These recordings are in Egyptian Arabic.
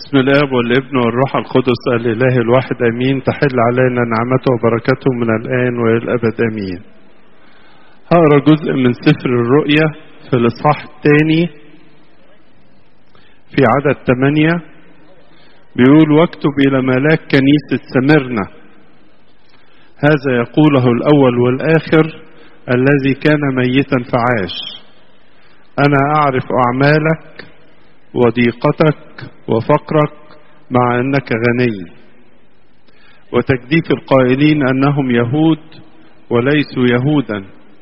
بسم الاب والابن والروح القدس الاله الواحد امين تحل علينا نعمته وبركته من الان والى الابد امين هقرا جزء من سفر الرؤيا في الاصحاح الثاني في عدد ثمانية بيقول واكتب الى ملاك كنيسة سمرنا هذا يقوله الاول والاخر الذي كان ميتا فعاش انا اعرف اعمالك وضيقتك وفقرك مع انك غني وتجديف القائلين انهم يهود وليسوا يهودا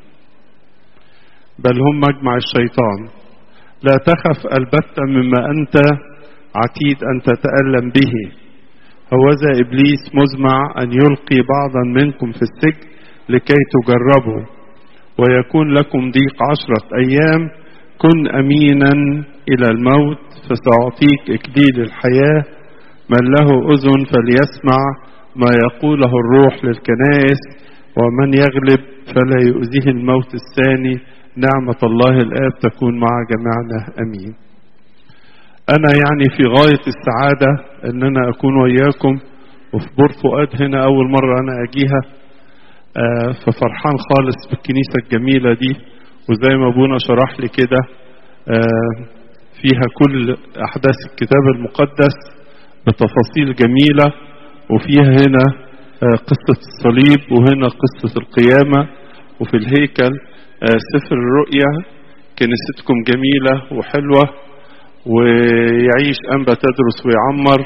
بل هم مجمع الشيطان لا تخف البتة مما انت عتيد ان تتالم به هوذا ابليس مزمع ان يلقي بعضا منكم في السجن لكي تجربوا ويكون لكم ضيق عشره ايام كن امينا الى الموت فساعطيك اكليل الحياه من له اذن فليسمع ما يقوله الروح للكنائس ومن يغلب فلا يؤذيه الموت الثاني نعمه الله الاب تكون مع جميعنا امين انا يعني في غايه السعاده ان انا اكون وياكم وفي بور فؤاد هنا اول مره انا اجيها آه ففرحان خالص بالكنيسه الجميله دي وزي ما ابونا شرح لي كده آه فيها كل احداث الكتاب المقدس بتفاصيل جميله وفيها هنا آه قصه الصليب وهنا قصه القيامه وفي الهيكل آه سفر الرؤيا كنيستكم جميله وحلوه ويعيش انبا تدرس ويعمر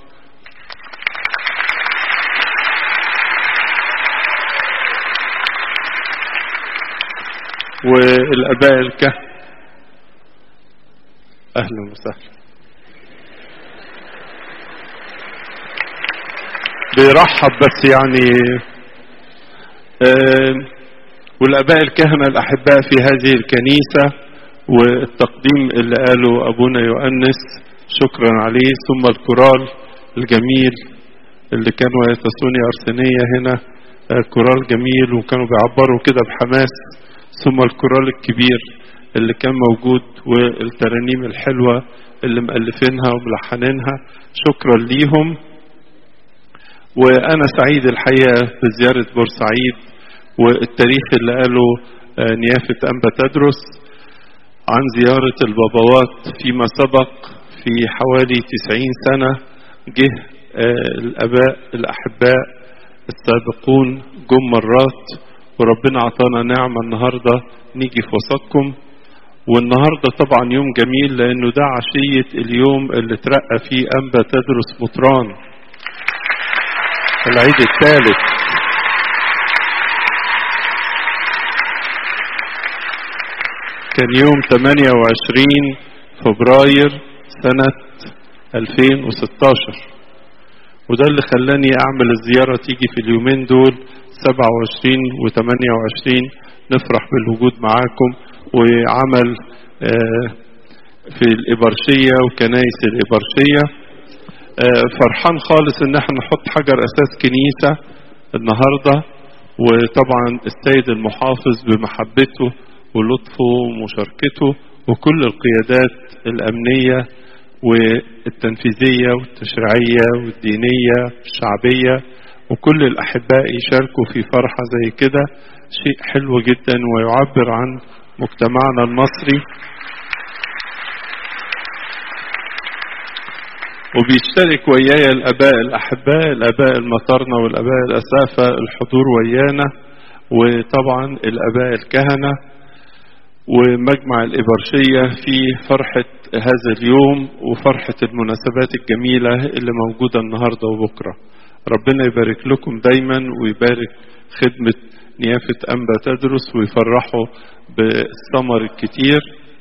والاباء الكهنه اهلا وسهلا بيرحب بس يعني آه والاباء الكهنه الاحباء في هذه الكنيسه والتقديم اللي قاله ابونا يؤنس شكرا عليه ثم الكورال الجميل اللي كانوا يتسوني ارسنيه هنا آه كورال جميل وكانوا بيعبروا كده بحماس ثم الكورال الكبير اللي كان موجود والترانيم الحلوة اللي مؤلفينها وملحنينها شكرا ليهم وأنا سعيد الحقيقة بزيارة بورسعيد والتاريخ اللي قاله نيافة أنبا تدرس عن زيارة البابوات فيما سبق في حوالي تسعين سنة جه الآباء الأحباء السابقون جم مرات وربنا عطانا نعمة النهاردة نيجي في وسطكم والنهاردة طبعا يوم جميل لأنه ده عشية اليوم اللي ترقى فيه أنبا تدرس مطران العيد الثالث كان يوم 28 فبراير سنة 2016 وده اللي خلاني أعمل الزيارة تيجي في اليومين دول 27 و 28 نفرح بالوجود معاكم وعمل في الإبرشية وكنايس الإبرشية فرحان خالص إن احنا نحط حجر أساس كنيسة النهاردة وطبعا السيد المحافظ بمحبته ولطفه ومشاركته وكل القيادات الأمنية والتنفيذية والتشريعية والدينية الشعبية وكل الأحباء يشاركوا في فرحة زي كده شيء حلو جدا ويعبر عن مجتمعنا المصري وبيشترك ويايا الاباء الاحباء الاباء المطرنة والاباء الاسافة الحضور ويانا وطبعا الاباء الكهنة ومجمع الإبرشية في فرحة هذا اليوم وفرحة المناسبات الجميلة اللي موجودة النهاردة وبكرة ربنا يبارك لكم دايما ويبارك خدمة نيافة أنبا تدرس ويفرحوا بالثمر الكتير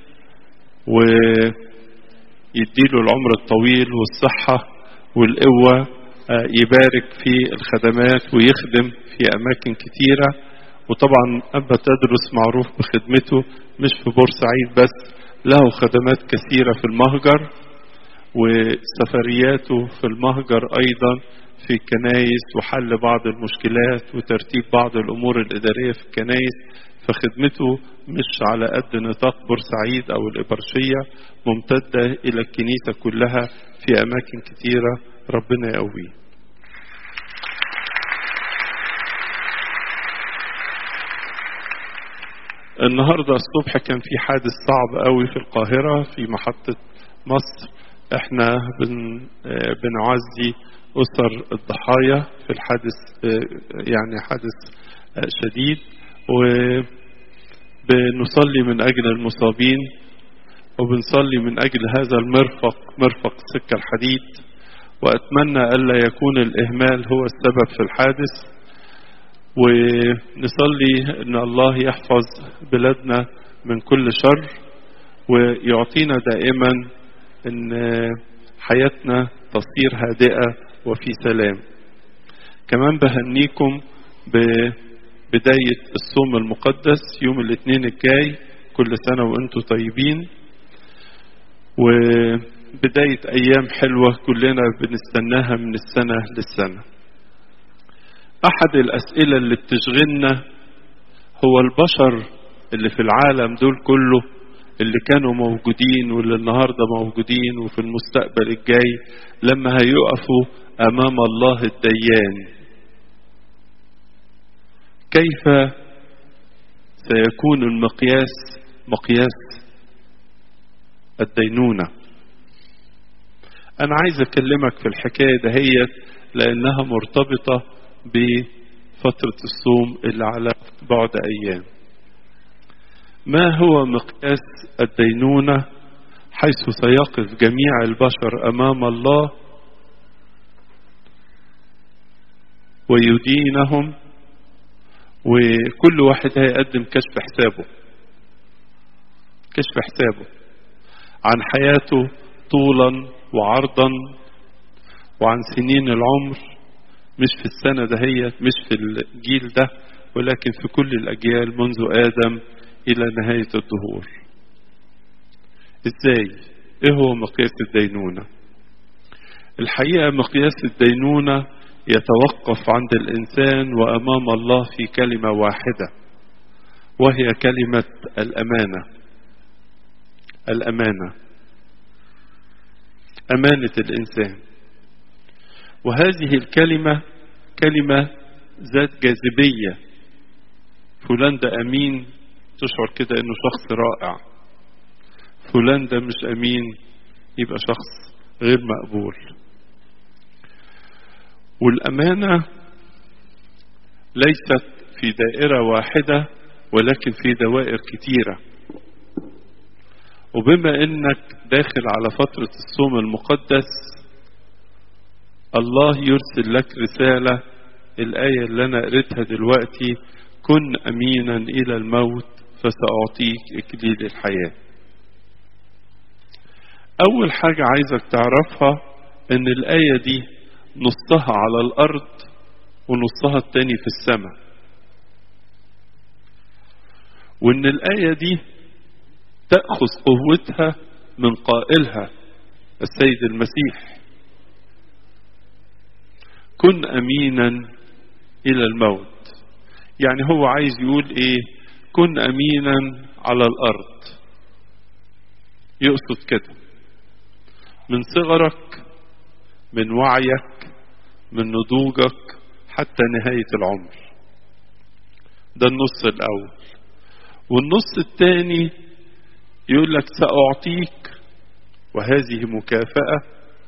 ويديله العمر الطويل والصحة والقوة يبارك في الخدمات ويخدم في أماكن كتيرة وطبعا أنبا تدرس معروف بخدمته مش في بورسعيد بس له خدمات كثيرة في المهجر وسفرياته في المهجر أيضا في الكنايس وحل بعض المشكلات وترتيب بعض الأمور الإدارية في الكنايس فخدمته مش على قد نطاق بورسعيد أو الإبرشية ممتدة إلى الكنيسة كلها في أماكن كتيرة ربنا يقويه النهاردة الصبح كان في حادث صعب قوي في القاهرة في محطة مصر احنا بن بنعزي أسر الضحايا في الحادث يعني حادث شديد وبنصلي من أجل المصابين وبنصلي من أجل هذا المرفق مرفق سكة الحديد وأتمنى ألا يكون الإهمال هو السبب في الحادث ونصلي ان الله يحفظ بلادنا من كل شر ويعطينا دائما ان حياتنا تصير هادئة وفي سلام كمان بهنيكم ببداية الصوم المقدس يوم الاثنين الجاي كل سنة وانتم طيبين وبداية ايام حلوة كلنا بنستناها من السنة للسنة احد الاسئلة اللي بتشغلنا هو البشر اللي في العالم دول كله اللي كانوا موجودين واللي النهاردة موجودين وفي المستقبل الجاي لما هيقفوا امام الله الديان كيف سيكون المقياس مقياس الدينونة انا عايز اكلمك في الحكاية دهيت لانها مرتبطة بفترة الصوم اللي على بعد أيام ما هو مقياس الدينونة حيث سيقف جميع البشر أمام الله ويدينهم وكل واحد هيقدم كشف حسابه كشف حسابه عن حياته طولا وعرضا وعن سنين العمر مش في السنة دهيت مش في الجيل ده ولكن في كل الأجيال منذ آدم إلى نهاية الدهور إزاي؟ إيه هو مقياس الدينونة؟ الحقيقة مقياس الدينونة يتوقف عند الإنسان وأمام الله في كلمة واحدة وهي كلمة الأمانة الأمانة أمانة الإنسان وهذه الكلمة كلمة ذات جاذبية فلان ده أمين تشعر كده إنه شخص رائع فلان ده مش أمين يبقى شخص غير مقبول والأمانة ليست في دائرة واحدة ولكن في دوائر كتيرة وبما انك داخل على فترة الصوم المقدس الله يرسل لك رسالة الآية اللي أنا قريتها دلوقتي كن أمينا إلى الموت فسأعطيك إكليل الحياة أول حاجة عايزك تعرفها إن الآية دي نصها على الأرض ونصها التاني في السماء وإن الآية دي تأخذ قوتها من قائلها السيد المسيح كن امينا الى الموت يعني هو عايز يقول ايه كن امينا على الارض يقصد كده من صغرك من وعيك من نضوجك حتى نهاية العمر ده النص الاول والنص الثاني يقول لك سأعطيك وهذه مكافأة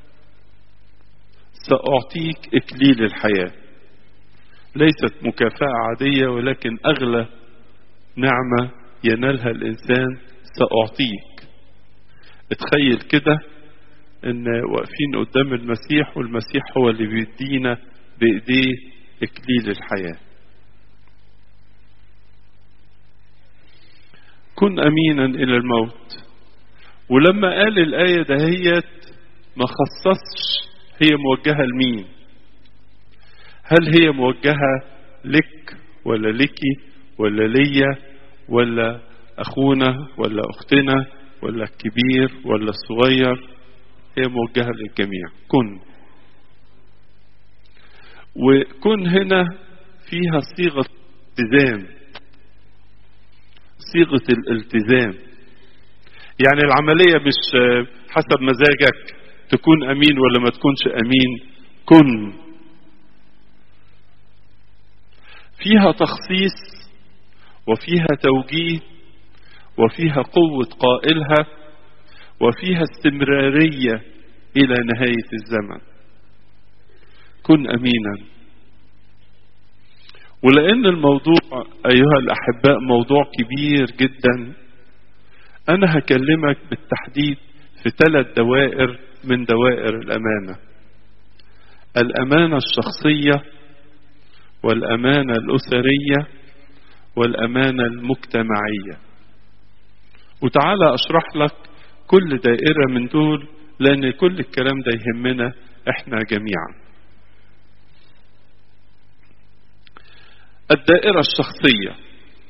سأعطيك إكليل الحياة ليست مكافأة عادية ولكن أغلى نعمة ينالها الإنسان سأعطيك اتخيل كده ان واقفين قدام المسيح والمسيح هو اللي بيدينا بايديه اكليل الحياه كن امينا الى الموت ولما قال الايه دهيت ما خصصش هي موجهه لمين هل هي موجهه لك ولا لكي ولا ليا ولا اخونا ولا اختنا ولا الكبير ولا الصغير هي موجهه للجميع كن وكن هنا فيها صيغة التزام صيغة الالتزام يعني العملية مش حسب مزاجك تكون أمين ولا ما تكونش أمين كن فيها تخصيص وفيها توجيه وفيها قوة قائلها وفيها استمرارية إلى نهاية الزمن كن أمينا ولأن الموضوع أيها الأحباء موضوع كبير جدا أنا هكلمك بالتحديد في ثلاث دوائر من دوائر الأمانة الأمانة الشخصية والأمانة الأسرية والأمانة المجتمعية وتعالى أشرح لك كل دائرة من دول لأن كل الكلام ده يهمنا إحنا جميعا الدائرة الشخصية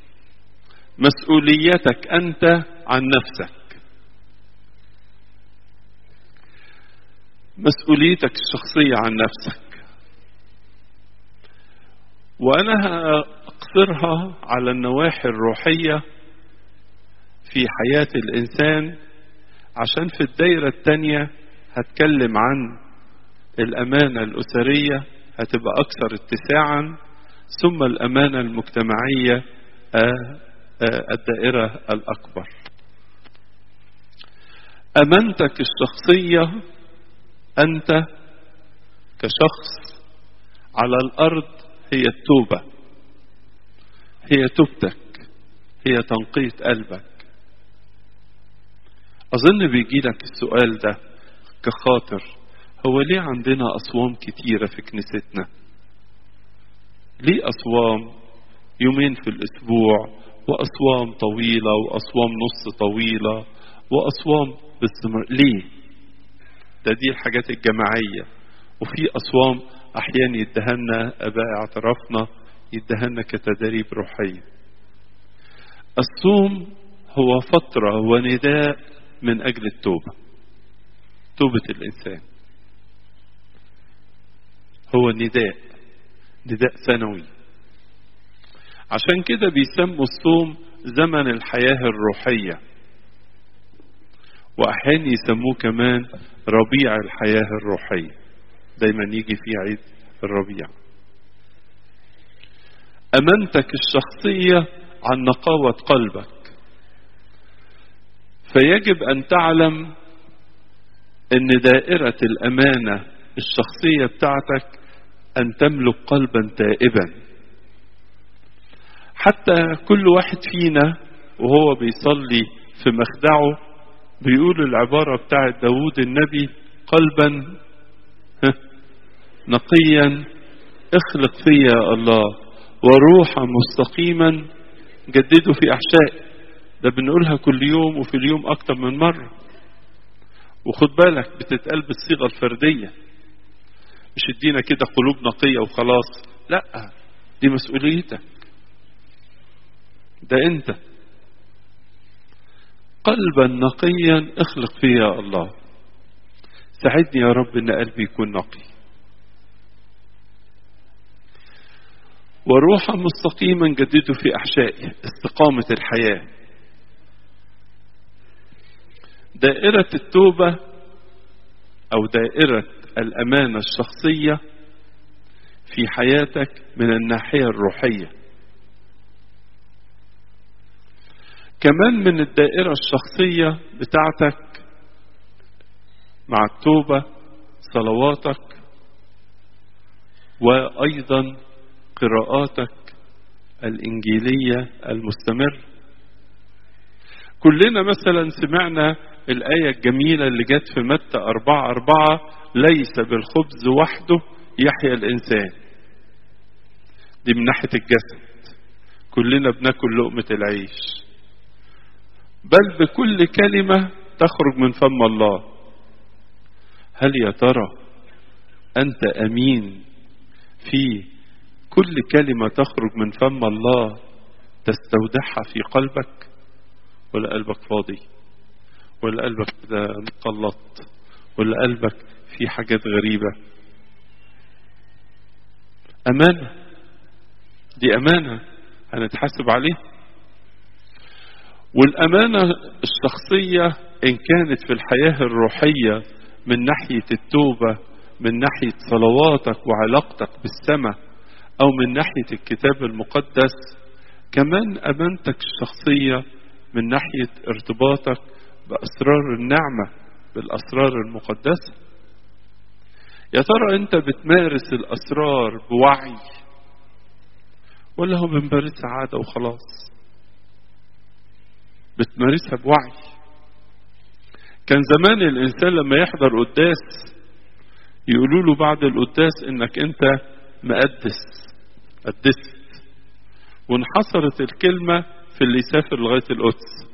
مسؤوليتك أنت عن نفسك مسؤوليتك الشخصية عن نفسك وأنا هأقصرها على النواحي الروحية في حياة الإنسان عشان في الدايرة التانية هتكلم عن الأمانة الأسرية هتبقى أكثر اتساعا ثم الأمانة المجتمعية الدائرة الأكبر أمانتك الشخصية أنت كشخص على الأرض هي التوبة هي توبتك هي تنقية قلبك أظن بيجي لك السؤال ده كخاطر هو ليه عندنا أصوام كتيرة في كنيستنا ليه أصوام يومين في الأسبوع وأصوام طويلة وأصوام نص طويلة وأصوام باستمرار ليه ده دي الحاجات الجماعية وفي أصوام أحيانا يدهنا أباء اعترافنا يدهنا كتدريب روحية الصوم هو فترة ونداء من أجل التوبة توبة الإنسان هو نداء نداء سنوي عشان كده بيسموا الصوم زمن الحياة الروحية وأحيانا يسموه كمان ربيع الحياة الروحية دايما يجي في عيد الربيع أمانتك الشخصية عن نقاوة قلبك فيجب أن تعلم أن دائرة الأمانة الشخصية بتاعتك أن تملك قلبا تائبا حتى كل واحد فينا وهو بيصلي في مخدعه بيقول العبارة بتاعت داود النبي قلبا نقيا اخلق فيا يا الله وروحا مستقيما جدده في احشائي ده بنقولها كل يوم وفي اليوم اكتر من مرة وخد بالك بتتقال بالصيغة الفردية مش ادينا كده قلوب نقية وخلاص لا دي مسؤوليتك ده انت قلبا نقيا اخلق فيا يا الله ساعدني يا رب ان قلبي يكون نقي وروحا مستقيما جدده في احشائي استقامة الحياة دائرة التوبة او دائرة الامانة الشخصية في حياتك من الناحية الروحية كمان من الدائرة الشخصية بتاعتك مع التوبة صلواتك وأيضا قراءاتك الإنجيلية المستمر كلنا مثلا سمعنا الآية الجميلة اللي جت في متى أربعة أربعة ليس بالخبز وحده يحيا الإنسان دي من ناحية الجسد كلنا بناكل لقمة العيش بل بكل كلمة تخرج من فم الله هل يا ترى أنت أمين في كل كلمة تخرج من فم الله تستودعها في قلبك ولا قلبك فاضي ولا قلبك كده مقلط ولا قلبك في حاجات غريبة أمانة دي أمانة هنتحاسب عليها والأمانة الشخصية إن كانت في الحياة الروحية من ناحية التوبة من ناحية صلواتك وعلاقتك بالسماء أو من ناحية الكتاب المقدس كمان أمانتك الشخصية من ناحية ارتباطك بأسرار النعمة بالأسرار المقدسة يا ترى أنت بتمارس الأسرار بوعي ولا هو بنمارسها عادة وخلاص بتمارسها بوعي كان زمان الإنسان لما يحضر قداس يقولوا له بعد القداس إنك أنت مقدس قدست وانحصرت الكلمة في اللي يسافر لغاية القدس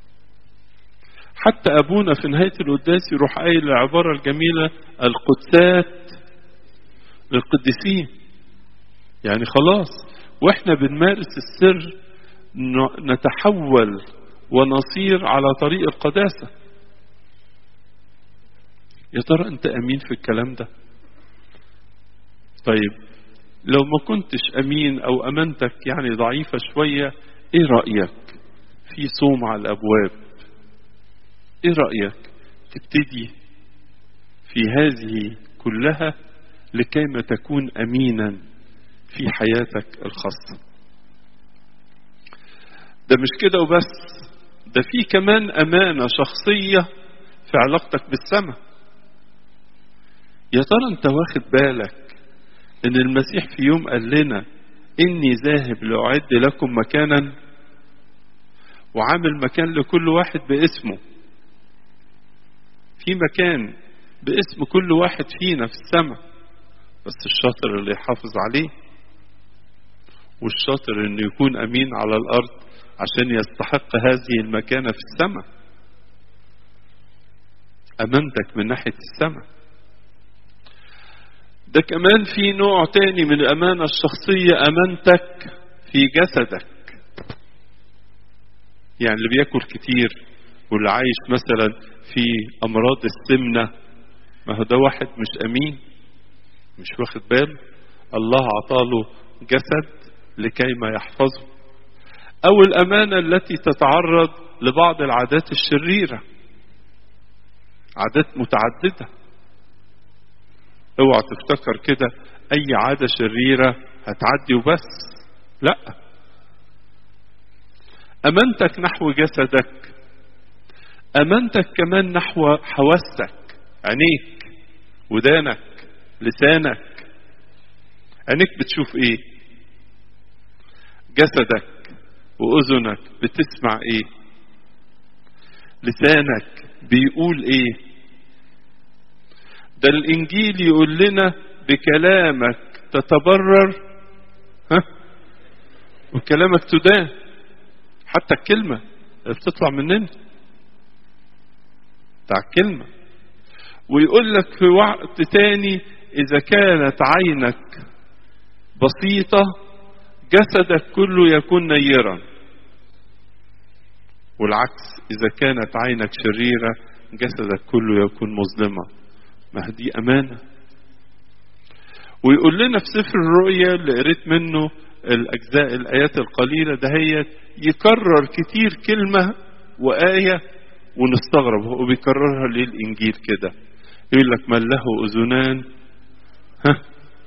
حتى أبونا في نهاية القداس يروح قايل العبارة الجميلة القدسات للقديسين يعني خلاص واحنا بنمارس السر نتحول ونصير على طريق القداسة يا ترى انت امين في الكلام ده طيب لو ما كنتش امين او امانتك يعني ضعيفة شوية ايه رأيك في صوم على الابواب ايه رأيك تبتدي في هذه كلها لكيما تكون امينا في حياتك الخاصة ده مش كده وبس ده في كمان امانة شخصية في علاقتك بالسماء يا ترى انت واخد بالك ان المسيح في يوم قال لنا اني ذاهب لاعد لكم مكانا وعامل مكان لكل واحد باسمه في مكان باسم كل واحد فينا في السماء بس الشاطر اللي يحافظ عليه والشاطر انه يكون امين على الارض عشان يستحق هذه المكانه في السماء امانتك من ناحيه السماء ده كمان في نوع تاني من الامانه الشخصيه امانتك في جسدك يعني اللي بياكل كتير واللي عايش مثلا في امراض السمنه ما هو ده واحد مش امين مش واخد باله الله عطاله جسد لكي ما يحفظه او الامانه التي تتعرض لبعض العادات الشريره عادات متعدده اوعى تفتكر كده اي عاده شريره هتعدي وبس لا امانتك نحو جسدك امانتك كمان نحو حواسك عينيك ودانك لسانك عينيك بتشوف ايه جسدك واذنك بتسمع ايه لسانك بيقول ايه ده الانجيل يقول لنا بكلامك تتبرر ها وكلامك تدان حتى الكلمة اللي بتطلع مننا بتاع الكلمة ويقول لك في وقت تاني إذا كانت عينك بسيطة جسدك كله يكون نيرا والعكس إذا كانت عينك شريرة جسدك كله يكون مظلمة ما دي أمانة ويقول لنا في سفر الرؤيا اللي قريت منه الأجزاء الآيات القليلة دهيت يكرر كتير كلمة وآية ونستغرب هو بيكررها ليه الإنجيل كده يقول لك من له أذنان ها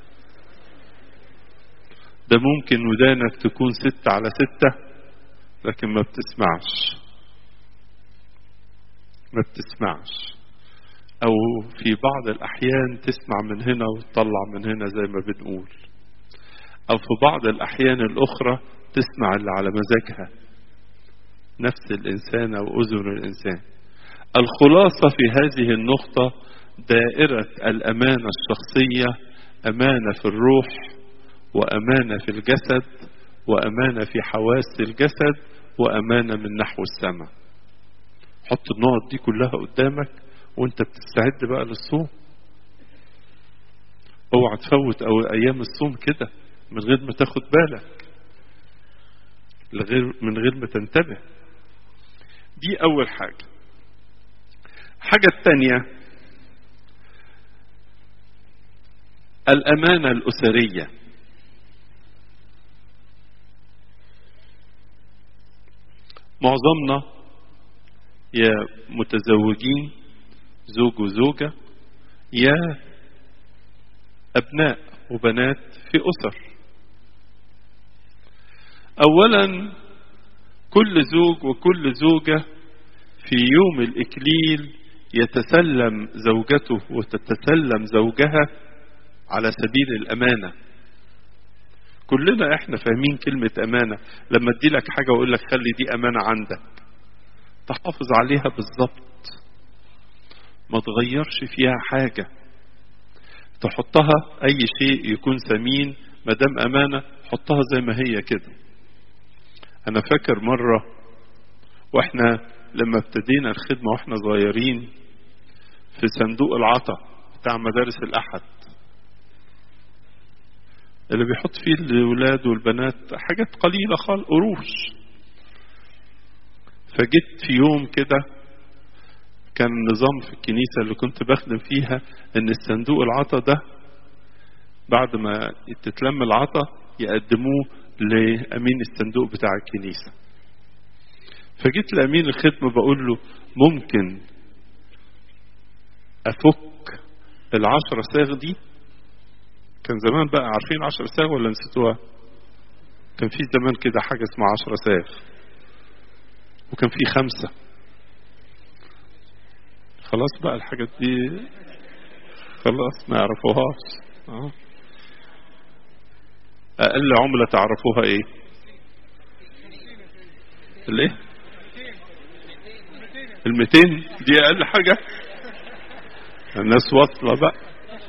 ده ممكن ودانك تكون ستة على ستة لكن ما بتسمعش ما بتسمعش أو في بعض الأحيان تسمع من هنا وتطلع من هنا زي ما بنقول أو في بعض الأحيان الأخرى تسمع اللي على مزاجها نفس الإنسان أو أذن الإنسان الخلاصة في هذه النقطة دائرة الأمانة الشخصية أمانة في الروح وأمانة في الجسد وأمانة في حواس الجسد وأمانة من نحو السماء حط النقط دي كلها قدامك وانت بتستعد بقى للصوم اوعى تفوت او ايام الصوم كده من غير ما تاخد بالك لغير من غير ما تنتبه دي اول حاجه الحاجه الثانيه الامانه الاسريه معظمنا يا متزوجين زوج وزوجة يا أبناء وبنات في أسر أولا كل زوج وكل زوجة في يوم الإكليل يتسلم زوجته وتتسلم زوجها على سبيل الأمانة كلنا احنا فاهمين كلمة أمانة لما ادي لك حاجة واقول لك خلي دي أمانة عندك تحافظ عليها بالظبط ما تغيرش فيها حاجة تحطها أي شيء يكون ثمين ما دام أمانة حطها زي ما هي كده أنا فاكر مرة وإحنا لما ابتدينا الخدمة وإحنا صغيرين في صندوق العطا بتاع مدارس الأحد اللي بيحط فيه الولاد والبنات حاجات قليلة خالص قروش فجيت في يوم كده كان نظام في الكنيسة اللي كنت بخدم فيها ان الصندوق العطا ده بعد ما تتلم العطا يقدموه لأمين الصندوق بتاع الكنيسة فجيت لأمين الخدمة بقول له ممكن أفك العشرة ساغ دي كان زمان بقى عارفين عشرة ساغ ولا نسيتوها كان في زمان كده حاجة اسمها عشرة ساغ وكان في خمسة خلاص بقى الحاجات دي خلاص ما يعرفوهاش أه. أقل عملة تعرفوها إيه؟ الإيه؟ الميتين دي أقل حاجة الناس واصلة بقى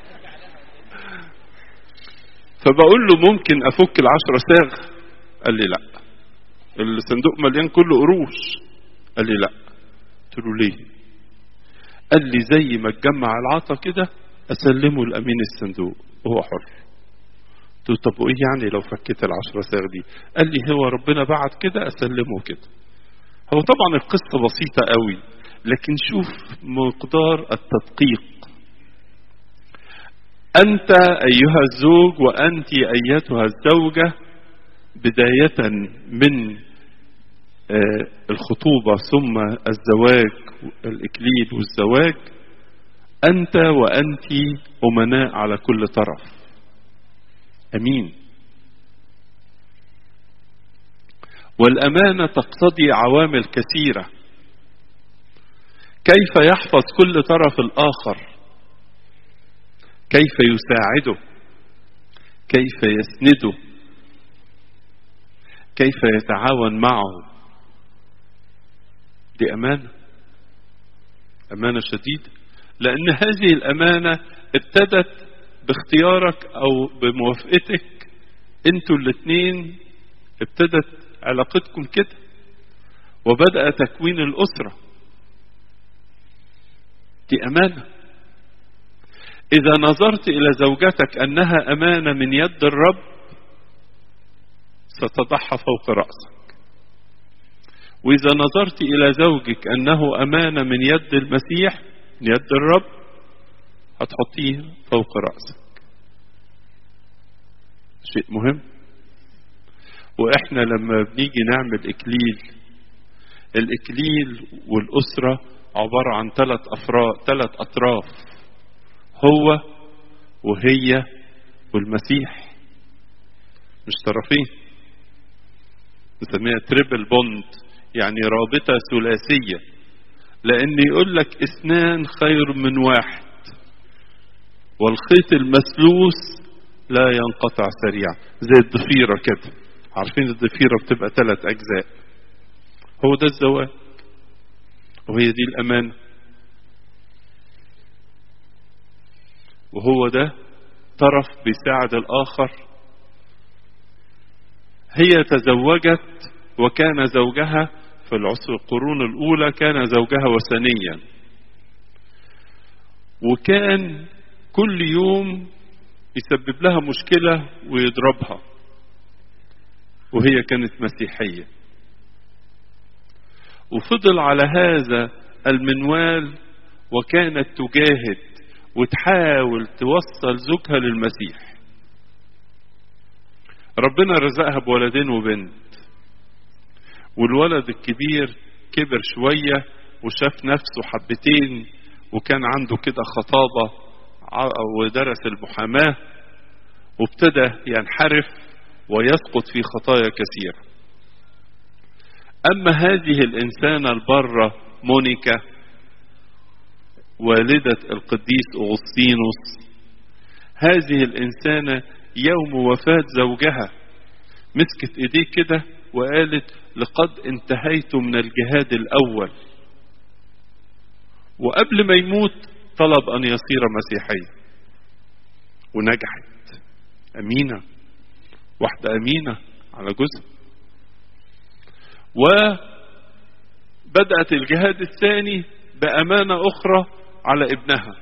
فبقول له ممكن أفك العشرة ساغ قال لي لا الصندوق مليان كله قروش قال لي لا قلت له ليه قال لي زي ما تجمع العطا كده اسلمه لامين الصندوق وهو حر قلت له طب وايه يعني لو فكيت العشرة ساغ دي قال لي هو ربنا بعت كده اسلمه كده هو طبعا القصة بسيطة قوي لكن شوف مقدار التدقيق أنت أيها الزوج وأنت أيتها الزوجة بداية من الخطوبة ثم الزواج الإكليل والزواج أنت وأنت أمناء على كل طرف أمين والأمانة تقتضي عوامل كثيرة كيف يحفظ كل طرف الآخر كيف يساعده كيف يسنده كيف يتعاون معه دي أمانة أمانة شديدة لأن هذه الأمانة ابتدت باختيارك أو بموافقتك انتوا الاثنين ابتدت علاقتكم كده وبدأ تكوين الأسرة دي أمانة إذا نظرت إلى زوجتك أنها أمانة من يد الرب ستضعها فوق رأسك وإذا نظرت إلى زوجك أنه أمانة من يد المسيح من يد الرب هتحطيه فوق رأسك شيء مهم وإحنا لما بنيجي نعمل إكليل الإكليل والأسرة عبارة عن ثلاث أفراد ثلاث أطراف هو وهي والمسيح مش طرفين نسميها تريبل بوند يعني رابطة ثلاثية لأن يقول لك اثنان خير من واحد والخيط المسلوس لا ينقطع سريعا زي الضفيرة كده عارفين الضفيرة بتبقى ثلاث أجزاء هو ده الزواج وهي دي الأمانة وهو ده طرف بيساعد الآخر هي تزوجت وكان زوجها في العصر القرون الأولى كان زوجها وثنيا وكان كل يوم يسبب لها مشكلة ويضربها وهي كانت مسيحية وفضل على هذا المنوال وكانت تجاهد وتحاول توصل زوجها للمسيح ربنا رزقها بولدين وبنت والولد الكبير كبر شوية وشاف نفسه حبتين وكان عنده كده خطابة ودرس المحاماة وابتدى ينحرف ويسقط في خطايا كثيرة أما هذه الإنسانة البرة مونيكا والدة القديس أغسطينوس هذه الإنسانة يوم وفاة زوجها مسكت إيديه كده وقالت لقد انتهيت من الجهاد الأول وقبل ما يموت طلب أن يصير مسيحيا ونجحت أمينة واحدة أمينة على جزء وبدأت الجهاد الثاني بأمانة أخرى على ابنها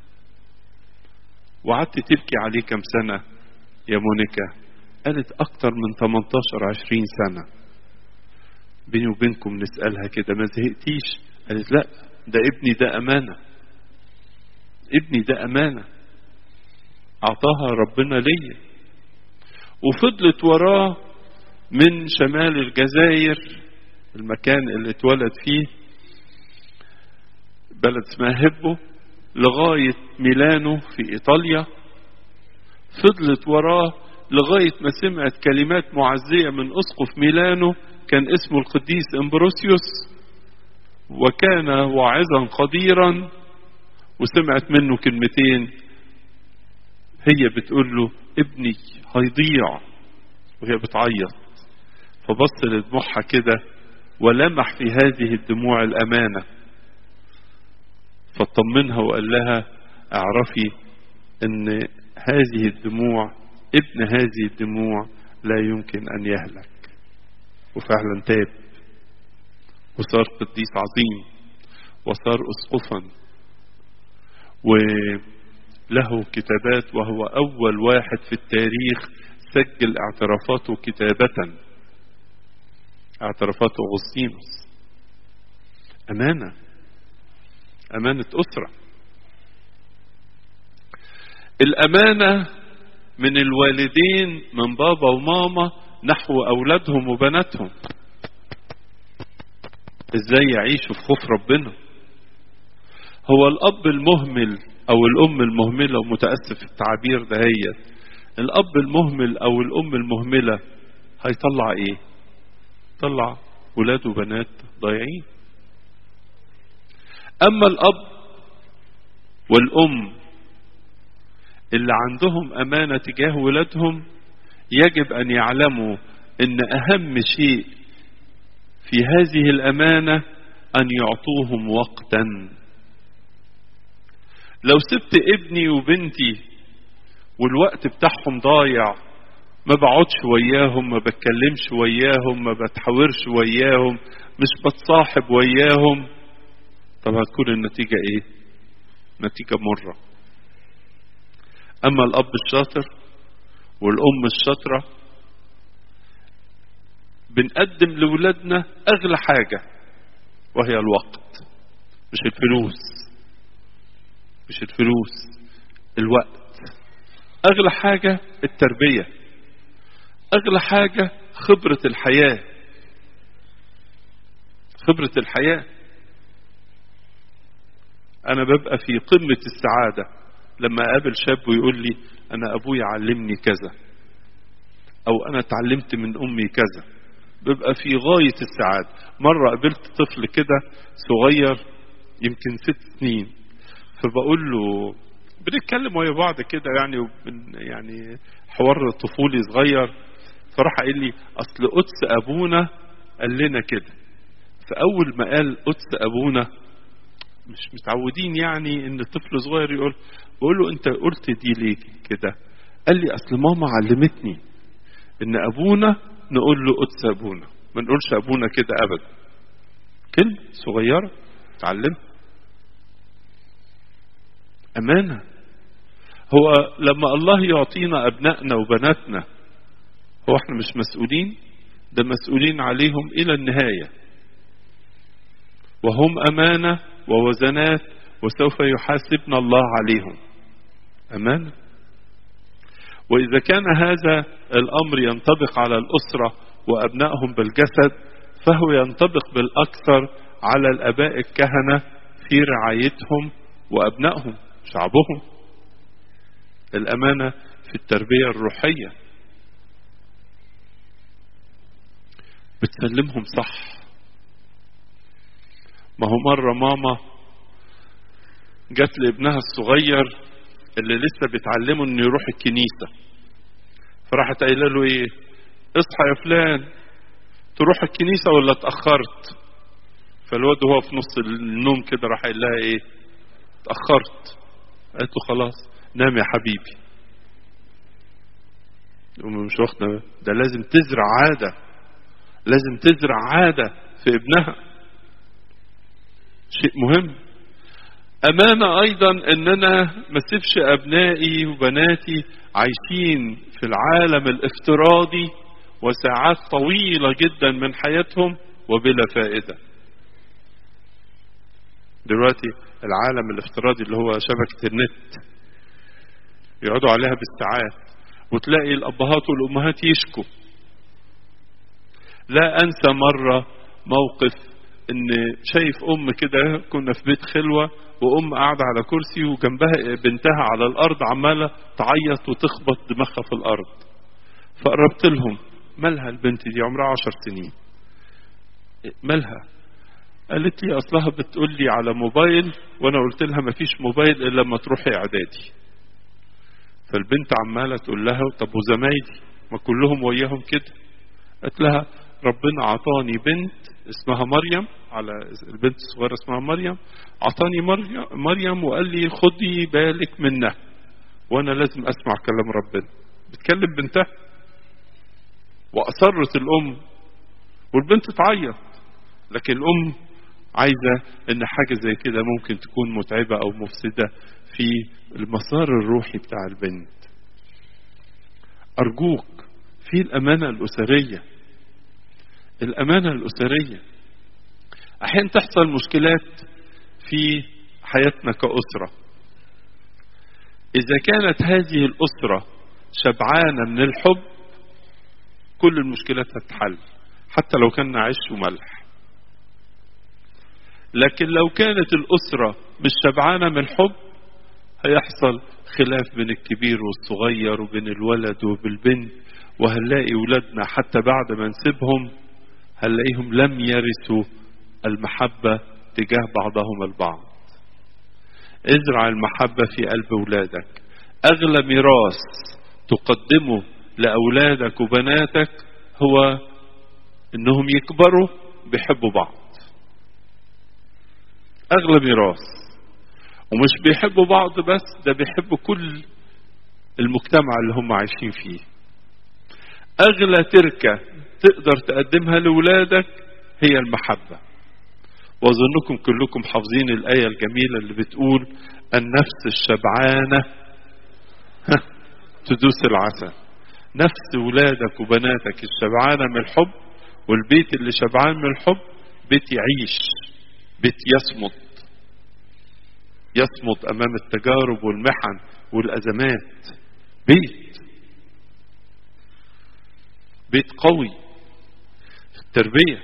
وقعدت تبكي عليه كم سنة يا مونيكا قالت أكتر من 18 20 سنة بيني وبينكم نسألها كده ما زهقتيش قالت لا ده ابني ده أمانة ابني ده أمانة أعطاها ربنا ليا وفضلت وراه من شمال الجزائر المكان اللي اتولد فيه بلد اسمها هبو لغاية ميلانو في إيطاليا فضلت وراه لغاية ما سمعت كلمات معزية من أسقف ميلانو كان اسمه القديس امبروسيوس وكان واعظا قديرا وسمعت منه كلمتين هي بتقول له ابني هيضيع وهي بتعيط فبص لدموعها كده ولمح في هذه الدموع الأمانة فطمنها وقال لها اعرفي ان هذه الدموع ابن هذه الدموع لا يمكن ان يهلك وفعلا تاب وصار قديس عظيم وصار اسقفا وله كتابات وهو اول واحد في التاريخ سجل اعترافاته كتابة اعترافات اغسطينوس امانه أمانة أسرة الأمانة من الوالدين من بابا وماما نحو أولادهم وبناتهم إزاي يعيشوا في خوف ربنا هو الأب المهمل أو الأم المهملة ومتأسف التعبير ده هي الأب المهمل أو الأم المهملة هيطلع إيه؟ طلع ولاد وبنات ضايعين أما الأب والأم اللي عندهم أمانة تجاه ولادهم يجب أن يعلموا أن أهم شيء في هذه الأمانة أن يعطوهم وقتا لو سبت ابني وبنتي والوقت بتاعهم ضايع ما بقعدش وياهم ما بتكلمش وياهم ما بتحاورش وياهم مش بتصاحب وياهم طب هتكون النتيجة ايه نتيجة مرة اما الاب الشاطر والام الشاطرة بنقدم لولادنا اغلى حاجة وهي الوقت مش الفلوس مش الفلوس الوقت اغلى حاجة التربية اغلى حاجة خبرة الحياة خبرة الحياة انا ببقى في قمة السعادة لما اقابل شاب ويقول لي انا ابويا علمني كذا او انا اتعلمت من امي كذا ببقى في غاية السعادة مرة قابلت طفل كده صغير يمكن ست سنين فبقول له بنتكلم ويا بعض كده يعني يعني حوار طفولي صغير فراح قال لي اصل قدس ابونا قال لنا كده فاول ما قال قدس ابونا مش متعودين يعني ان الطفل صغير يقول بقول له انت قلت دي ليه كده قال لي اصل ماما علمتني ان ابونا نقول له قدس ابونا ما نقولش ابونا كده ابدا كلمه صغيره اتعلم امانه هو لما الله يعطينا ابنائنا وبناتنا هو احنا مش مسؤولين ده مسؤولين عليهم الى النهايه وهم امانه ووزنات وسوف يحاسبنا الله عليهم أمانة وإذا كان هذا الأمر ينطبق على الأسرة وأبنائهم بالجسد فهو ينطبق بالأكثر على الآباء الكهنة في رعايتهم وأبنائهم شعبهم الأمانة في التربية الروحية بتسلمهم صح ما هو مرة ماما جات لابنها الصغير اللي لسه بتعلمه انه يروح الكنيسة فراحت قايله له ايه اصحى يا فلان تروح الكنيسة ولا اتأخرت فالواد وهو في نص النوم كده راح قايل لها ايه اتأخرت قالت له خلاص نام يا حبيبي يقوم مش واخدة ده لازم تزرع عادة لازم تزرع عادة في ابنها شيء مهم أمانة أيضا إن أنا ما سيبش أبنائي وبناتي عايشين في العالم الافتراضي وساعات طويلة جدا من حياتهم وبلا فائدة دلوقتي العالم الافتراضي اللي هو شبكة النت يقعدوا عليها بالساعات وتلاقي الأبهات والأمهات يشكوا لا أنسى مرة موقف إن شايف أم كده كنا في بيت خلوة وأم قاعدة على كرسي وجنبها بنتها على الأرض عمالة تعيط وتخبط دماغها في الأرض فقربت لهم مالها البنت دي عمرها عشر سنين مالها قالت لي أصلها بتقول لي على موبايل وأنا قلت لها مفيش موبايل إلا لما تروحي إعدادي فالبنت عمالة تقول لها طب وزمايلي ما كلهم وياهم كده قالت لها ربنا عطاني بنت اسمها مريم على البنت الصغيرة اسمها مريم عطاني مريم, مريم وقال لي خدي بالك منها وانا لازم اسمع كلام ربنا بتكلم بنتها واصرت الام والبنت تعيط لكن الام عايزة ان حاجة زي كده ممكن تكون متعبة او مفسدة في المسار الروحي بتاع البنت ارجوك في الامانة الاسرية الامانة الاسرية احيانا تحصل مشكلات في حياتنا كأسرة اذا كانت هذه الاسرة شبعانة من الحب كل المشكلات هتتحل حتى لو كان عيش وملح لكن لو كانت الأسرة مش شبعانة من الحب هيحصل خلاف بين الكبير والصغير وبين الولد وبالبنت وهنلاقي ولادنا حتى بعد ما نسيبهم هنلاقيهم لم يرثوا المحبة تجاه بعضهم البعض ازرع المحبة في قلب ولادك أغلى ميراث تقدمه لأولادك وبناتك هو إنهم يكبروا بيحبوا بعض أغلى ميراث ومش بيحبوا بعض بس ده بيحبوا كل المجتمع اللي هم عايشين فيه أغلى تركة تقدر تقدمها لولادك هي المحبة وأظنكم كلكم حافظين الآية الجميلة اللي بتقول النفس الشبعانة تدوس العسل نفس ولادك وبناتك الشبعانة من الحب والبيت اللي شبعان من الحب بيت يعيش بيت يصمد يصمد أمام التجارب والمحن والأزمات بيت بيت قوي في التربية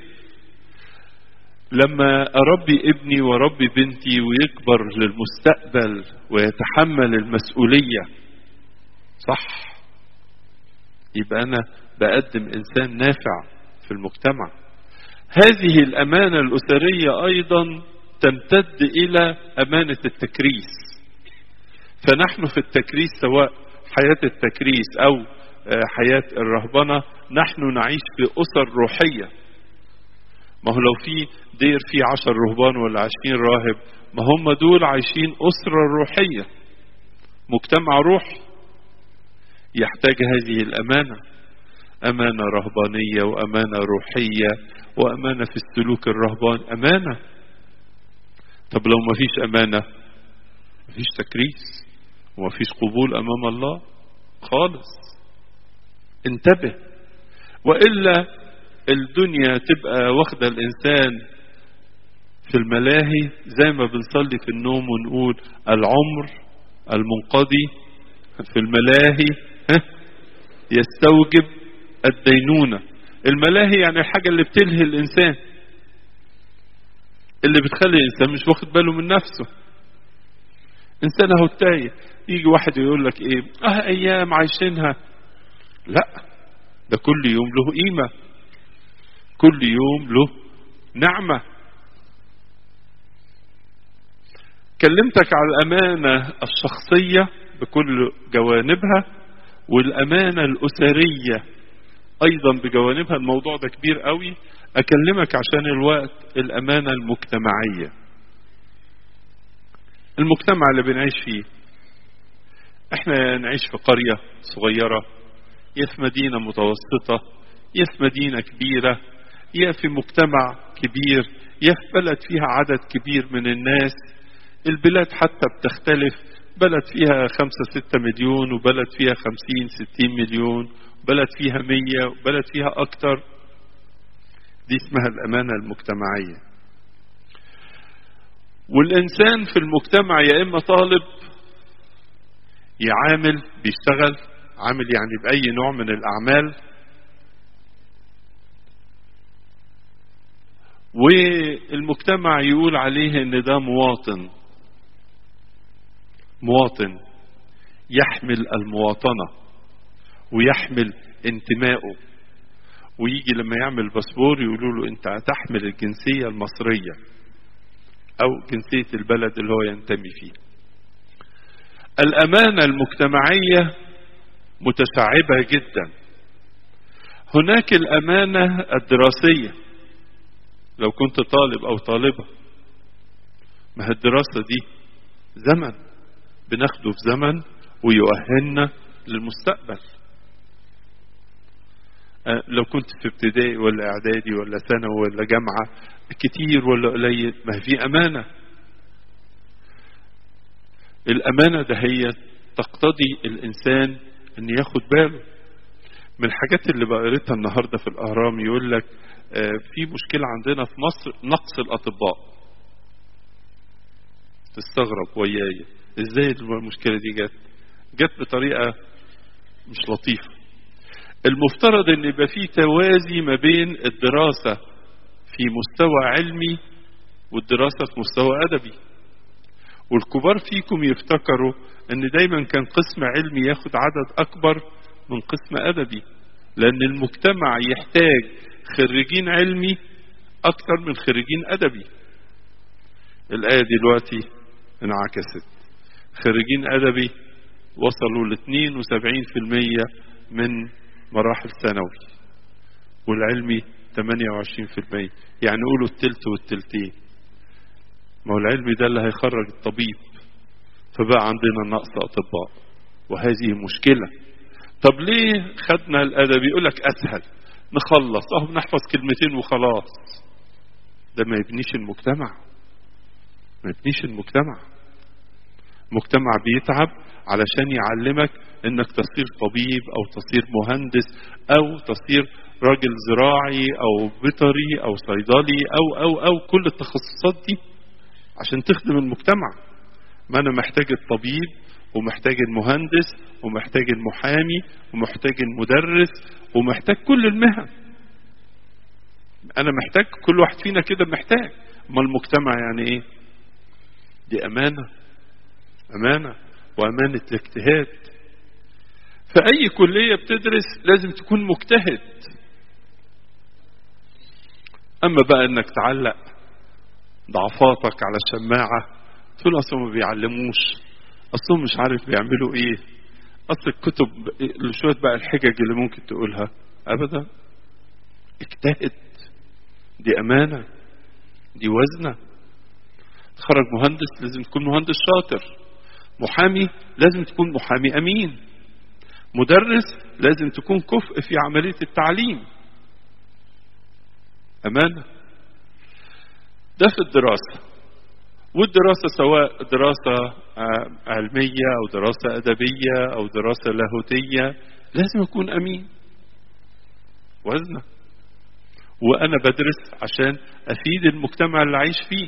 لما أربي ابني وأربي بنتي ويكبر للمستقبل ويتحمل المسؤولية صح يبقى أنا بقدم إنسان نافع في المجتمع هذه الأمانة الأسرية أيضا تمتد إلى أمانة التكريس فنحن في التكريس سواء حياة التكريس أو حياة الرهبنة نحن نعيش في أسر روحية ما هو لو في دير فيه عشر رهبان ولا عشرين راهب ما هم دول عايشين أسرة روحية مجتمع روحي يحتاج هذه الأمانة أمانة رهبانية وأمانة روحية وأمانة في السلوك الرهبان أمانة طب لو ما فيش أمانة ما فيش تكريس وما فيش قبول أمام الله خالص انتبه وإلا الدنيا تبقى واخدة الإنسان في الملاهي زي ما بنصلي في النوم ونقول العمر المنقضي في الملاهي يستوجب الدينونة الملاهي يعني الحاجة اللي بتلهي الإنسان اللي بتخلي الإنسان مش واخد باله من نفسه إنسان أهو تايه يجي واحد يقول لك إيه أه أيام عايشينها لا ده كل يوم له قيمة كل يوم له نعمة كلمتك على الأمانة الشخصية بكل جوانبها والأمانة الأسرية أيضا بجوانبها الموضوع ده كبير قوي أكلمك عشان الوقت الأمانة المجتمعية المجتمع اللي بنعيش فيه احنا نعيش في قرية صغيرة يا في مدينة متوسطة يا في مدينة كبيرة يا في مجتمع كبير يا في بلد فيها عدد كبير من الناس البلاد حتى بتختلف بلد فيها خمسة ستة مليون وبلد فيها خمسين ستين مليون بلد فيها مية وبلد فيها أكتر دي اسمها الأمانة المجتمعية والإنسان في المجتمع يا إما طالب يعامل بيشتغل عامل يعني بأي نوع من الأعمال والمجتمع يقول عليه ان ده مواطن مواطن يحمل المواطنة ويحمل انتمائه ويجي لما يعمل باسبور يقولوا له انت هتحمل الجنسية المصرية او جنسية البلد اللي هو ينتمي فيه الامانة المجتمعية متشعبة جدا هناك الامانة الدراسية لو كنت طالب او طالبة ما هي الدراسة دي زمن بناخده في زمن ويؤهلنا للمستقبل أه لو كنت في ابتدائي ولا اعدادي ولا ثانوي ولا جامعة كتير ولا قليل ما هي في امانة الامانة ده هي تقتضي الانسان ان ياخد باله من الحاجات اللي بقريتها النهارده في الاهرام يقول لك في مشكلة عندنا في مصر نقص الأطباء تستغرب وياي ازاي المشكلة دي جت جت بطريقة مش لطيفة المفترض ان يبقى في توازي ما بين الدراسة في مستوى علمي والدراسة في مستوى أدبي والكبار فيكم يفتكروا ان دايما كان قسم علمي ياخد عدد أكبر من قسم أدبي لأن المجتمع يحتاج خريجين علمي أكثر من خريجين أدبي الآية دلوقتي انعكست خريجين أدبي وصلوا ل 72% من مراحل ثانوي والعلمي 28% يعني قولوا التلت والتلتين ما هو العلمي ده اللي هيخرج الطبيب فبقى عندنا نقص أطباء وهذه مشكلة طب ليه خدنا الأدبي يقول لك أسهل نخلص اهو بنحفظ كلمتين وخلاص ده ما يبنيش المجتمع ما يبنيش المجتمع مجتمع بيتعب علشان يعلمك انك تصير طبيب او تصير مهندس او تصير راجل زراعي او بيطري او صيدلي او او او كل التخصصات دي عشان تخدم المجتمع ما انا محتاج الطبيب ومحتاج المهندس ومحتاج المحامي ومحتاج المدرس ومحتاج كل المهن انا محتاج كل واحد فينا كده محتاج ما المجتمع يعني ايه دي امانه امانه وامانه الاجتهاد في اي كليه بتدرس لازم تكون مجتهد اما بقى انك تعلق ضعفاتك على الشماعه تقول اصل ما بيعلموش اصلهم مش عارف بيعملوا ايه اصل الكتب شويه بقى الحجج اللي ممكن تقولها ابدا اجتهد دي امانه دي وزنه تخرج مهندس لازم تكون مهندس شاطر محامي لازم تكون محامي امين مدرس لازم تكون كفء في عمليه التعليم امانه ده في الدراسه والدراسة سواء دراسة علمية أو دراسة أدبية أو دراسة لاهوتية لازم أكون أمين وزنة وأنا بدرس عشان أفيد المجتمع اللي عايش فيه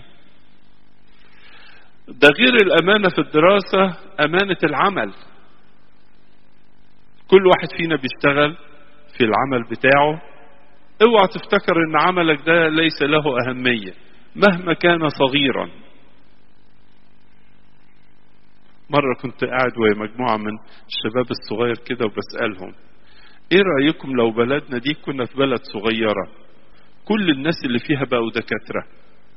ده غير الأمانة في الدراسة أمانة العمل كل واحد فينا بيشتغل في العمل بتاعه اوعى تفتكر ان عملك ده ليس له اهميه مهما كان صغيرا مرة كنت قاعد ويا مجموعة من الشباب الصغير كده وبسألهم ايه رأيكم لو بلدنا دي كنا في بلد صغيرة كل الناس اللي فيها بقوا دكاترة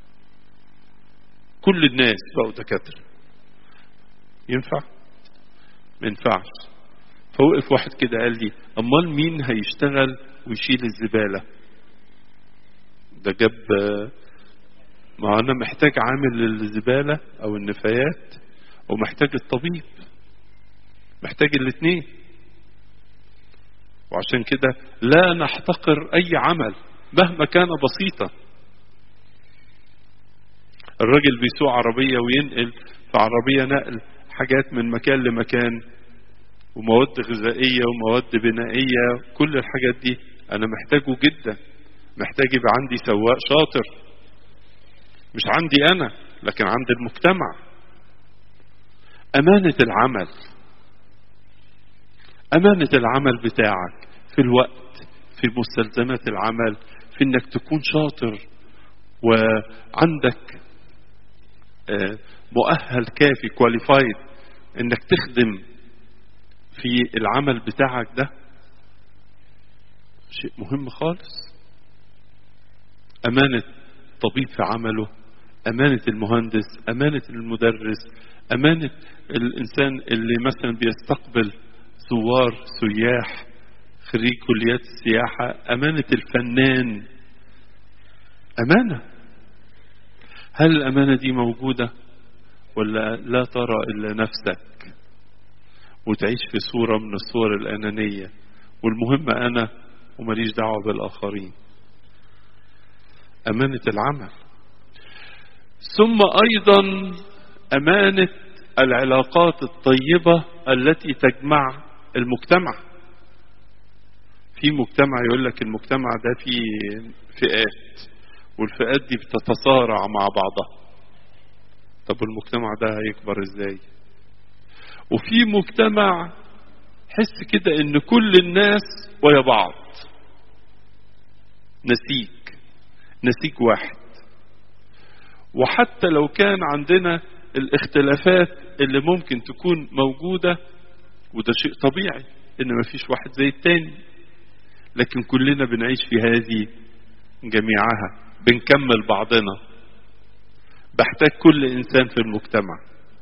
كل الناس بقوا دكاترة ينفع ما ينفعش فوقف واحد كده قال لي امال مين هيشتغل ويشيل الزبالة ده جاب ما انا محتاج عامل للزبالة او النفايات ومحتاج الطبيب محتاج الاثنين وعشان كده لا نحتقر اي عمل مهما كان بسيطا الراجل بيسوق عربية وينقل في عربية نقل حاجات من مكان لمكان ومواد غذائية ومواد بنائية كل الحاجات دي أنا محتاجه جدا محتاج يبقى عندي سواق شاطر مش عندي أنا لكن عند المجتمع أمانة العمل أمانة العمل بتاعك في الوقت في مستلزمات العمل في انك تكون شاطر وعندك مؤهل كافي كواليفايد انك تخدم في العمل بتاعك ده شيء مهم خالص أمانة طبيب في عمله أمانة المهندس أمانة المدرس أمانة الإنسان اللي مثلا بيستقبل زوار سياح خريج كليات السياحة أمانة الفنان أمانة هل الأمانة دي موجودة ولا لا ترى إلا نفسك وتعيش في صورة من الصور الأنانية والمهم أنا ومليش دعوة بالآخرين أمانة العمل ثم أيضا أمانة العلاقات الطيبة التي تجمع المجتمع في مجتمع يقول لك المجتمع ده فيه فئات والفئات دي بتتصارع مع بعضها طب المجتمع ده هيكبر ازاي وفي مجتمع حس كده ان كل الناس ويا بعض نسيج نسيج واحد وحتى لو كان عندنا الاختلافات اللي ممكن تكون موجودة وده شيء طبيعي ان مفيش واحد زي التاني لكن كلنا بنعيش في هذه جميعها بنكمل بعضنا بحتاج كل انسان في المجتمع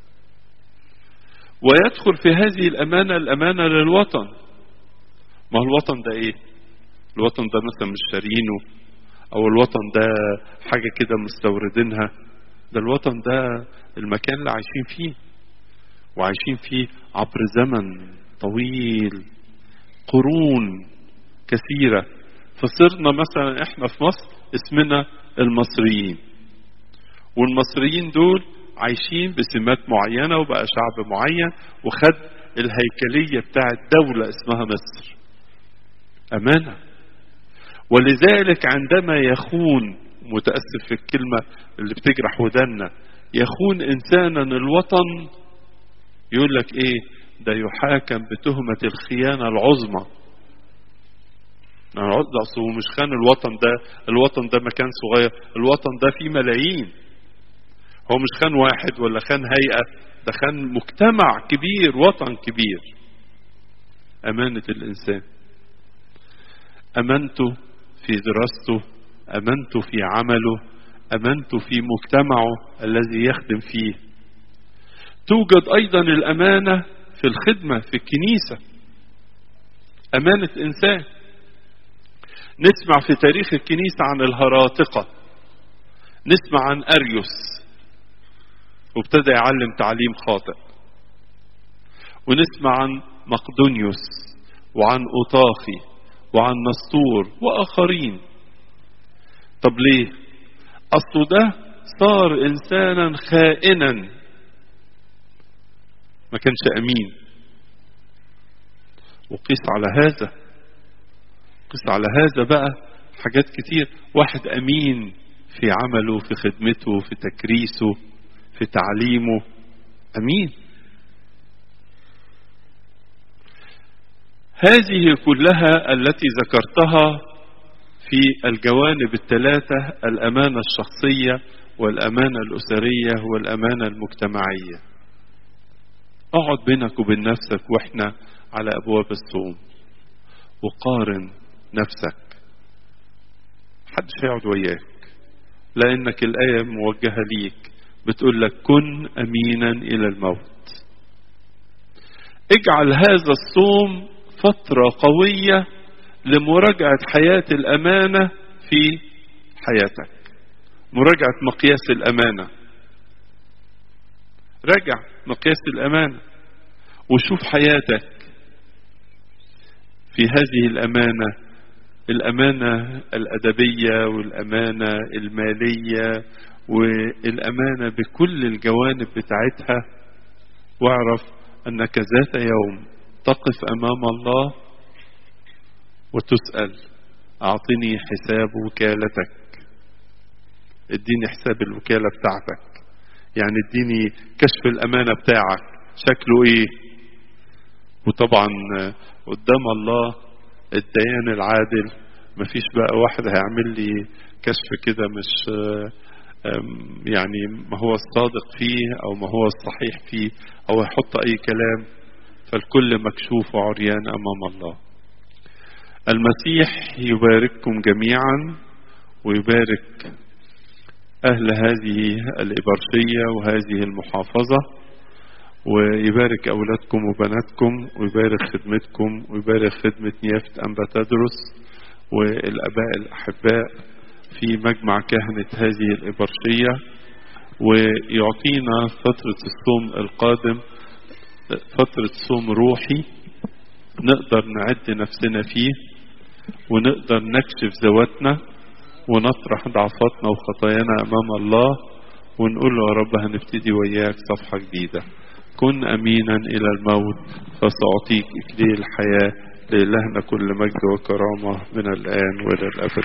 ويدخل في هذه الامانه الامانه للوطن ما هو الوطن ده ايه الوطن ده مثلا مش شارينه او الوطن ده حاجه كده مستوردينها ده الوطن ده المكان اللي عايشين فيه وعايشين فيه عبر زمن طويل قرون كثيرة فصرنا مثلا احنا في مصر اسمنا المصريين والمصريين دول عايشين بسمات معينة وبقى شعب معين وخد الهيكلية بتاعت دولة اسمها مصر أمانة ولذلك عندما يخون متأسف في الكلمة اللي بتجرح ودنا يخون إنسانا الوطن يقول لك إيه ده يحاكم بتهمة الخيانة العظمى ده أصله مش خان الوطن ده الوطن ده مكان صغير الوطن ده فيه ملايين هو مش خان واحد ولا خان هيئة ده خان مجتمع كبير وطن كبير أمانة الإنسان أمانته في دراسته أمانته في عمله أمانته في مجتمعه الذي يخدم فيه توجد أيضا الأمانة في الخدمة في الكنيسة أمانة إنسان نسمع في تاريخ الكنيسة عن الهراطقة نسمع عن أريوس وابتدى يعلم تعليم خاطئ ونسمع عن مقدونيوس وعن أوطاخي وعن نسطور وآخرين طب ليه أصله ده صار إنسانا خائنا ما كانش أمين وقيس على هذا قيس على هذا بقى حاجات كتير واحد أمين في عمله في خدمته في تكريسه في تعليمه أمين هذه كلها التي ذكرتها في الجوانب الثلاثة الأمانة الشخصية والأمانة الأسرية والأمانة المجتمعية اقعد بينك وبين نفسك واحنا على أبواب الصوم وقارن نفسك محدش هيقعد وياك لأنك الآية موجهة ليك بتقول لك كن أمينا إلى الموت اجعل هذا الصوم فترة قوية لمراجعة حياة الأمانة في حياتك مراجعة مقياس الأمانة راجع مقياس الأمانة وشوف حياتك في هذه الأمانة الأمانة الأدبية والأمانة المالية والأمانة بكل الجوانب بتاعتها واعرف أنك ذات يوم تقف أمام الله وتسأل أعطني حساب وكالتك اديني حساب الوكالة بتاعتك يعني اديني كشف الأمانة بتاعك شكله ايه وطبعا قدام الله الديان العادل مفيش بقى واحد هيعمل لي كشف كده مش يعني ما هو الصادق فيه او ما هو الصحيح فيه او يحط اي كلام فالكل مكشوف وعريان امام الله المسيح يبارككم جميعا ويبارك أهل هذه الإبرشية وهذه المحافظة ويبارك أولادكم وبناتكم ويبارك خدمتكم ويبارك خدمة نيافة أنبا تدرس والأباء الأحباء في مجمع كهنة هذه الإبرشية ويعطينا فترة الصوم القادم فترة صوم روحي نقدر نعد نفسنا فيه ونقدر نكشف ذواتنا ونطرح ضعفاتنا وخطايانا أمام الله ونقول له يا رب هنبتدي وياك صفحة جديدة كن أمينا إلى الموت فسأعطيك إكليل الحياة لإلهنا كل مجد وكرامة من الآن وإلى الأبد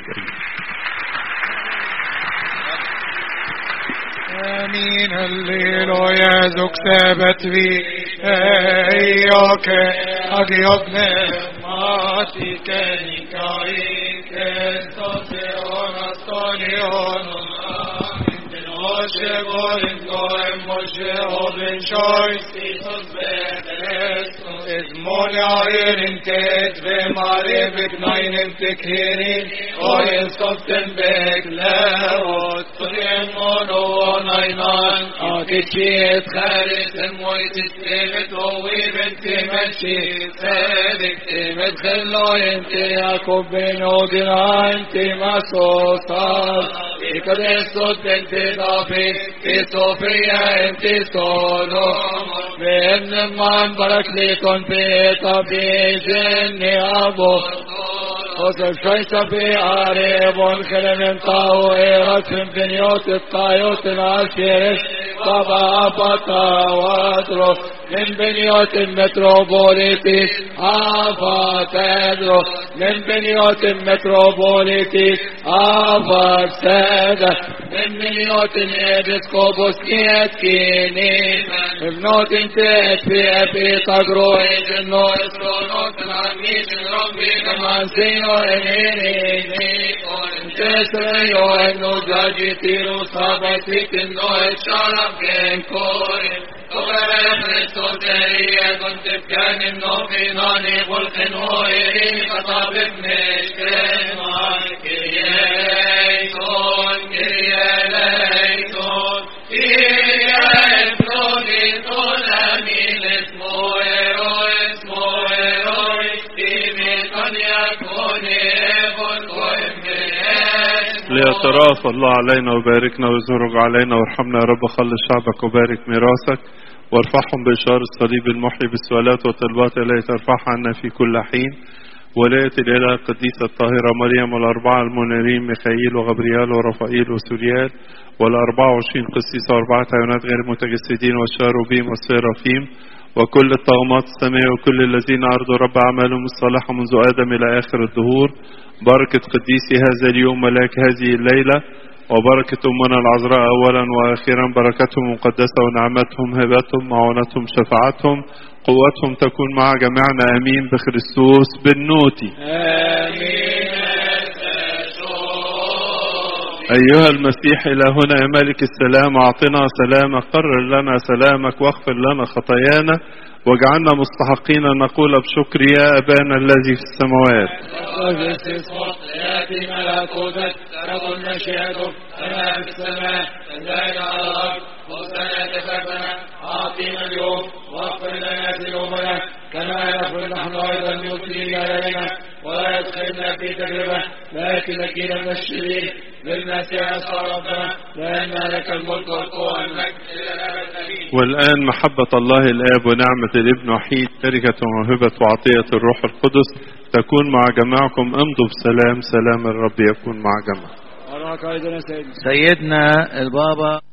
آمين هللويا زوك ثابت بي أيوك أجيبنا ماتي كاني كاين كنتوسيون أستونيون Moshe Gorin Goren Moshe Oben Shoyz Titus Beterestus Es Mola Irin Tet Ve Mare Beknainen Tekhirin Oyen Soften Bek Leot Tuyen Mono Onaynan Akichit Kharit Moit Istemet Ovi Benti Meshi Sedik Timet Khelloyen Te Yakob Ben Odina Enti Masosar Ikadesto Tente David Kristofia Enti Solo Ben Man Barakliton Peta Bijen Abo وصف شيس في عريب خلم طاو إيرت في بنيوت الطايوت العشيرش طبعا بطا وادرو من بنيوت المتروبوليتي آفا تدرو من بنيوت المتروبوليتي آفا سادة من بنيوت الإبسكوبوس كيت كيني ابنوت انتهت في أبي تقرو إجنو إسرونوت العميش ربي كمان سيو إنيني تسريو إنو جاجي تيرو صابتك إنو الشرف كن كوري كنت بكان إنه في ناني خلق نوري خطاب ابن شكرين كريايتون كرياليتون كرياليتون أمين اسمه إيرو اسمه إيرو إيمي يكون ليتراف الله علينا وباركنا ويزرق علينا وارحمنا يا رب خلص شعبك وبارك ميراثك وارفعهم بإشارة الصليب المحيي بالسؤالات والطلبات التي ترفعها عنا في كل حين ولاية الإله القديسة الطاهرة مريم والأربعة المنيرين ميخائيل وغبريال ورفائيل وسوريال والأربعة وعشرين قسيس وأربعة عيونات غير متجسدين والشاروبيم والسيرافيم وكل الطغمات السماء وكل الذين أرضوا رب أعمالهم الصالحة منذ آدم إلى آخر الدهور بركة قديسي هذا اليوم ملاك هذه الليلة وبركة أمنا العذراء أولا وأخيرا بركتهم مقدسة ونعمتهم هبتهم معونتهم شفاعتهم قوتهم تكون مع جميعنا أمين بخريستوس بالنوتي آمين أيها المسيح إلهنا يا ملك السلام أعطنا سلامك قرر لنا سلامك واغفر لنا خطايانا واجعلنا مستحقين أن نقول بشكر يا أبانا الذي في السماوات يأتي ملكوتك تكن مشيئتك كما في السماء كذلك على الأرض خبزنا كفافنا أعطينا اليوم واغفر لنا ذنوبنا كما نغفر نحن أيضا المسلمين علينا ولا يدخلنا في تجربة لكن نجينا من الشرير بالمسيح يسوع ربنا لأن لك الملك والقوة والمجد إلى الأبد آمين والآن محبة الله الآب ونعمة الابن وحيد تركة وموهبة وعطية الروح القدس تكون مع جماعكم امضوا بسلام سلام الرب يكون مع جماعكم سيدنا البابا